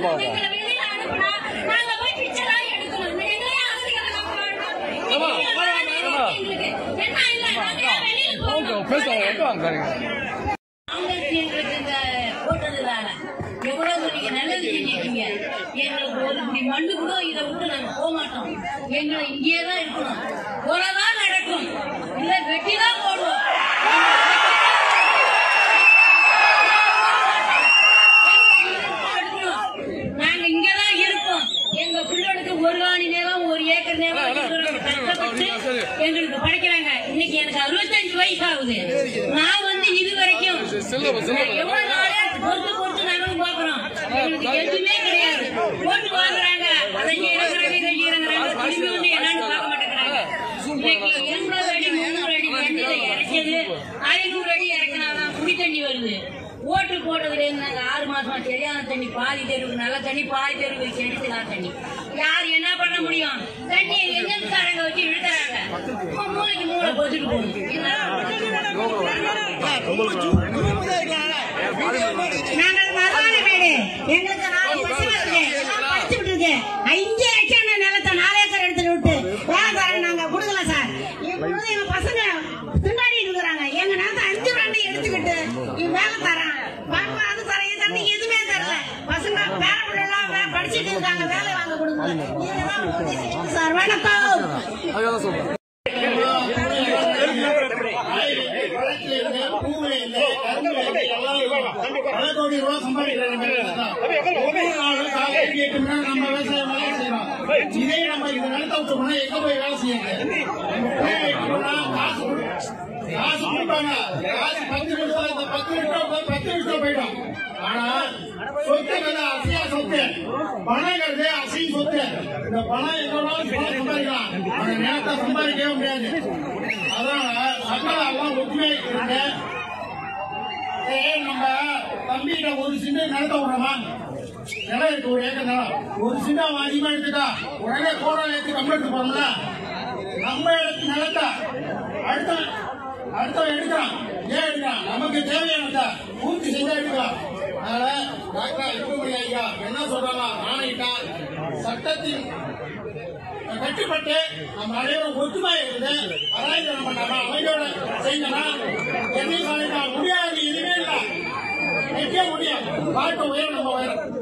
பாப்பா எங்களை வெளியில அனுப்புனா, நாங்க போய் பிச்சைலாம் எடுக்கணும். எங்களையும் அகதிகளா வாழணும். எங்களுக்கு என்ன இல்ல, நாங்க ஏன் வெளியில போகணும்? காங்கிரஸ் எங்களுக்கு இந்த போட்டதுனால எவ்வளவு நீங்க நல்லது செஞ்சிருக்கீங்க எங்களுக்கு ஒரு இப்படி மண்ணு கூட இதை விட்டு நாங்க போக மாட்டோம் எங்களை இங்கேயே தான் இருக்கணும் கொலைதான் நடக்கும் இல்ல வெட்டி தான் போடுவோம் நாங்க இங்கதான் இருக்கோம் எங்க பிள்ளைகளுக்கு ஒரு காணி நேரம் ஒரு ஏக்கர் நேரம் வச்சுக்கிறவங்க கஷ்டப்பட்டு எங்களுக்கு படைக்கிறாங்க இன்னைக்கு எனக்கு அறுபத்தஞ்சு வயசு ஆகுது நான் வந்து இது வரைக்கும் எவ்வளவு நாளா பொறுத்து பொறுத்து நாங்களும் பாக்குறோம் எங்களுக்கு எதுவுமே கிடையாது ஓட்டு வாங்குறாங்க அதை செய்யறாங்க இதை செய்யறாங்க திரும்பி வந்து என்னன்னு பார்க்க மாட்டேங்கிறாங்க இன்னைக்கு எண்பது அடி முந்நூறு அடி தண்ணியில இறக்கியது ஐநூறு அடி இறக்கினாதான் குடி தண்ணி வருது ஓட்டு போட்டதுல இருந்து நாங்க ஆறு மாசமா சரியான தண்ணி பாதி தெருவுக்கு நல்ல தண்ணி பாதி தெருவுக்கு செடிச்சலாம் தண்ணி யார் என்ன பண்ண முடியும் தண்ணியை எங்கெடுத்தாரங்க வச்சு இழுக்கிறாங்க மூளைக்கு மூளை போச்சுட்டு போகுது நாங்கள் மரவானமேடு எங்களுக்கு நாலு வருஷம் இருக்கு எல்லாம் படிச்சுட்டு இருக்கு அஞ்சு லட்சம் நிலத்தை நாலு ஏக்கர் எடுத்துட்டு விட்டு வேலை தரேன் நாங்க கொடுக்கல சார் இப்பொழுது எங்க பசங்க திண்டாடி இருக்கிறாங்க எங்க நேரத்தை அஞ்சு ரெண்டு எடுத்துக்கிட்டு இவன் வேலை தரேன் பாப்பா அது தரேன் இது தரேன் எதுவுமே தரல பசங்க பேர பிள்ளை எல்லாம் வே- படிச்சுட்டு இருக்காங்க வேலை வாங்க கொடுங்க நீங்க தான் உதவி செய்யணும் சார் வணக்கம் வழக்குல இருந்து, பூவுல இருந்து, கரும்புல இருந்து, எல்லாம் இருக்கும். பல கோடி ரூபாய் சம்பாதிக்கிறாங்க இந்த விவசாயத்தை. ஒவ்வொரு நாளும் காலையில எட்டு மணி நேரம் நம்ம விவசாயம் வேலை செய்யறோம். இதே நம்ம இந்த நிலத்தை விட்டோம்னா எங்க போய் வேலை செய்யுங்க நம்ம பிள்ளைங்க விட்டோம்னா காசு கொடு- காசு கொடுப்பாங்க காசு பத்து நிமிஷம் இந்த பத்து நிமிஷம் போய் பத்து நிமிஷம் போயிடும் ஆனா சொத்துங்கிறது அசையா சொத்து பணங்கிறது அசை சொத்து இந்த பணம் எங்கனாலும் பணம் சம்பாதிக்கலாம் ஆனா நேரத்தை சம்பாதிக்கவே முடியாது அதனால மக்கள் எல்லாம் ஒற்றுமை இருக்க ஏய், நம்ம தம்பிகிட்ட ஒரு சின்ன நிலத்தை விடுறோமா நிலம் இருக்கு ஒரு ஏக்கர் நிலம் ஒரு சின்ன அவன் அதிகமா எடுத்துட்டா உடனே கோடம் ஏற்றி கம்ப்ளீட் போறோம்ல நம்ம எடுத்து நிலத்தை அடுத்த அடுத்தவன் எடுக்கிறான் ஏன் எடுக்கிறான் நமக்கு தேவையானத பூர்த்தி செஞ்சா எடுக்கலாம் அதனால டாக்டர் இன்பமணி ஐயா என்ன சொல்றாங்க ஆணையிட்டா சட்டத்தின் கட்டுப்பட்டு நம்ம அனைவரும் ஒற்றுமை இருந்து அராய்தனம் பண்ணாம அமைதியோட செய்யணும்னா என்னையும் சொல்லிட்டா முடியாது எதுவுமே இல்லை நிற்க முடியும் பாட்டு உயரம் நம்ம உயரம்